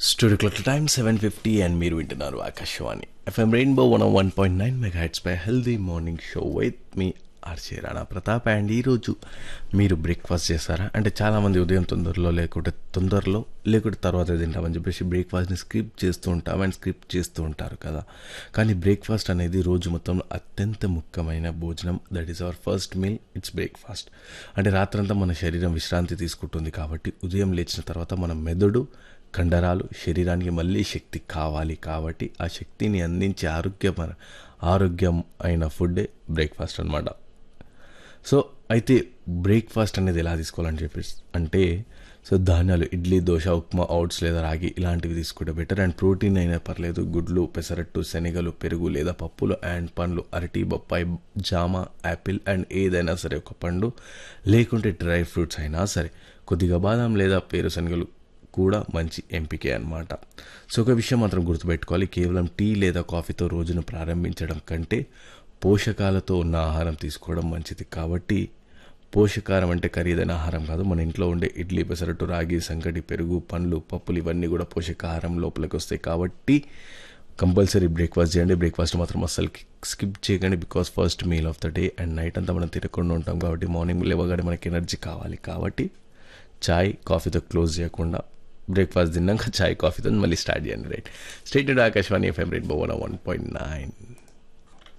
studio clock time seven fifty and మీరు వింటున్నారు Akashvani FM rainbow one one point nine mega heads పై healthy morning show with మీ RJ Rana Pratap and ఈరోజు మీరు breakfast చేస్తారా అంటే చాలామంది ఉదయం తొందరలో లేకుంటే తొందరలో లేకుంటే తర్వాత తింటామని చెప్పేసి బ్రేక్ఫాస్ట్ని స్కిప్ చేస్తూ ఉంటాం అండ్ స్కిప్ చేస్తూ ఉంటారు కదా కానీ బ్రేక్ఫాస్ట్ అనేది రోజు మొత్తంలో అత్యంత ముఖ్యమైన భోజనం that is our first meal it's breakfast అంటే రాత్రంతా మన శరీరం విశ్రాంతి తీసుకుంటుంది కాబట్టి ఉదయం లేచిన తర్వాత మన మెదడు కండరాలు శరీరానికి మళ్ళీ శక్తి కావాలి కాబట్టి ఆ శక్తిని అందించే ఆరోగ్యమ ఆరోగ్యం అయిన ఫుడ్డే బ్రేక్ఫాస్ట్ అనమాట సో అయితే బ్రేక్ఫాస్ట్ అనేది ఎలా తీసుకోవాలని చెప్పేసి అంటే సో ధాన్యాలు ఇడ్లీ దోశ ఉప్మా ఓట్స్ లేదా రాగి ఇలాంటివి తీసుకుంటే బెటర్ అండ్ ప్రోటీన్ అయినా పర్లేదు గుడ్లు పెసరట్టు శనగలు పెరుగు లేదా పప్పులు అండ్ పండ్లు అరటి బొప్పాయి జామ యాపిల్ అండ్ ఏదైనా సరే ఒక పండు లేకుంటే డ్రై ఫ్రూట్స్ అయినా సరే కొద్దిగా బాదం లేదా పేరుశనగలు కూడా మంచి ఎంపికే అనమాట సో ఒక విషయం మాత్రం గుర్తుపెట్టుకోవాలి కేవలం టీ లేదా కాఫీతో రోజును ప్రారంభించడం కంటే పోషకాలతో ఉన్న ఆహారం తీసుకోవడం మంచిది కాబట్టి పోషకారం అంటే ఖరీదైన ఆహారం కాదు మన ఇంట్లో ఉండే ఇడ్లీ పెసరట్టు రాగి సంకటి పెరుగు పండ్లు పప్పులు ఇవన్నీ కూడా పోషకాహారం లోపలికి వస్తాయి కాబట్టి కంపల్సరీ బ్రేక్ఫాస్ట్ చేయండి బ్రేక్ఫాస్ట్ మాత్రం అస్సలు స్కిప్ చేయకండి because first meal of the day and night అంతా మనం తిరగకుండా ఉంటాం కాబట్టి మార్నింగ్ లేవగానే మనకి ఎనర్జీ కావాలి కాబట్టి చాయ్ కాఫీతో క్లోజ్ చేయకుండా బ్రేక్ఫాస్ట్ తిన్నాక చాయ్ కాఫీతో మళ్ళీ స్టార్ట్ చేయండి రైట్ స్టేట్ ఆకాశవాణి ఎఫ్ఎం రేట్ వన్ వన్ పాయింట్ నైన్